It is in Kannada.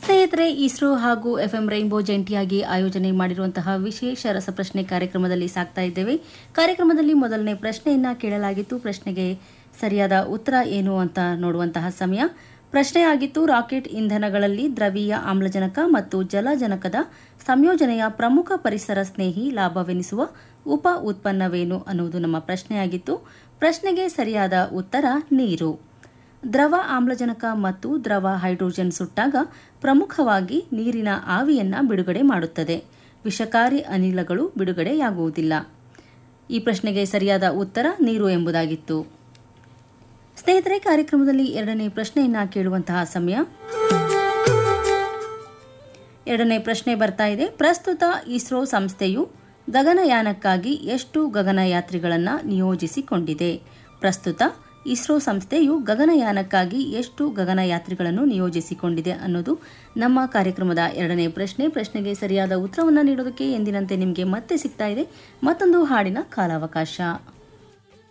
ಸ್ನೇಹಿತರೆ ಇಸ್ರೋ ಹಾಗೂ ಎಫ್ಎಂ ರೈನ್ಬೋ ಜಂಟಿಯಾಗಿ ಆಯೋಜನೆ ಮಾಡಿರುವಂತಹ ವಿಶೇಷ ರಸಪ್ರಶ್ನೆ ಕಾರ್ಯಕ್ರಮದಲ್ಲಿ ಸಾಕ್ತಾ ಇದ್ದೇವೆ ಕಾರ್ಯಕ್ರಮದಲ್ಲಿ ಮೊದಲನೇ ಪ್ರಶ್ನೆಯನ್ನ ಕೇಳಲಾಗಿತ್ತು ಪ್ರಶ್ನೆಗೆ ಸರಿಯಾದ ಉತ್ತರ ಏನು ಅಂತ ನೋಡುವಂತಹ ಸಮಯ ಪ್ರಶ್ನೆ ಆಗಿತ್ತು ರಾಕೆಟ್ ಇಂಧನಗಳಲ್ಲಿ ದ್ರವೀಯ ಆಮ್ಲಜನಕ ಮತ್ತು ಜಲಜನಕದ ಸಂಯೋಜನೆಯ ಪ್ರಮುಖ ಪರಿಸರ ಸ್ನೇಹಿ ಲಾಭವೆನಿಸುವ ಉಪ ಉತ್ಪನ್ನವೇನು ಅನ್ನುವುದು ನಮ್ಮ ಪ್ರಶ್ನೆಯಾಗಿತ್ತು ಪ್ರಶ್ನೆಗೆ ಸರಿಯಾದ ಉತ್ತರ ನೀರು ದ್ರವ ಆಮ್ಲಜನಕ ಮತ್ತು ದ್ರವ ಹೈಡ್ರೋಜನ್ ಸುಟ್ಟಾಗ ಪ್ರಮುಖವಾಗಿ ನೀರಿನ ಆವಿಯನ್ನ ಬಿಡುಗಡೆ ಮಾಡುತ್ತದೆ ವಿಷಕಾರಿ ಅನಿಲಗಳು ಬಿಡುಗಡೆಯಾಗುವುದಿಲ್ಲ ಈ ಪ್ರಶ್ನೆಗೆ ಸರಿಯಾದ ಉತ್ತರ ನೀರು ಎಂಬುದಾಗಿತ್ತು ಸ್ನೇಹಿತರೆ ಕಾರ್ಯಕ್ರಮದಲ್ಲಿ ಎರಡನೇ ಪ್ರಶ್ನೆಯನ್ನ ಕೇಳುವಂತಹ ಸಮಯ ಎರಡನೇ ಪ್ರಶ್ನೆ ಬರ್ತಾ ಇದೆ ಪ್ರಸ್ತುತ ಇಸ್ರೋ ಸಂಸ್ಥೆಯು ಗಗನಯಾನಕ್ಕಾಗಿ ಎಷ್ಟು ಗಗನಯಾತ್ರಿಗಳನ್ನು ನಿಯೋಜಿಸಿಕೊಂಡಿದೆ ಪ್ರಸ್ತುತ ಇಸ್ರೋ ಸಂಸ್ಥೆಯು ಗಗನಯಾನಕ್ಕಾಗಿ ಎಷ್ಟು ಗಗನಯಾತ್ರಿಗಳನ್ನು ನಿಯೋಜಿಸಿಕೊಂಡಿದೆ ಅನ್ನೋದು ನಮ್ಮ ಕಾರ್ಯಕ್ರಮದ ಎರಡನೇ ಪ್ರಶ್ನೆ ಪ್ರಶ್ನೆಗೆ ಸರಿಯಾದ ಉತ್ತರವನ್ನು ನೀಡೋದಕ್ಕೆ ಎಂದಿನಂತೆ ನಿಮಗೆ ಮತ್ತೆ ಸಿಗ್ತಾ ಇದೆ ಮತ್ತೊಂದು ಹಾಡಿನ ಕಾಲಾವಕಾಶ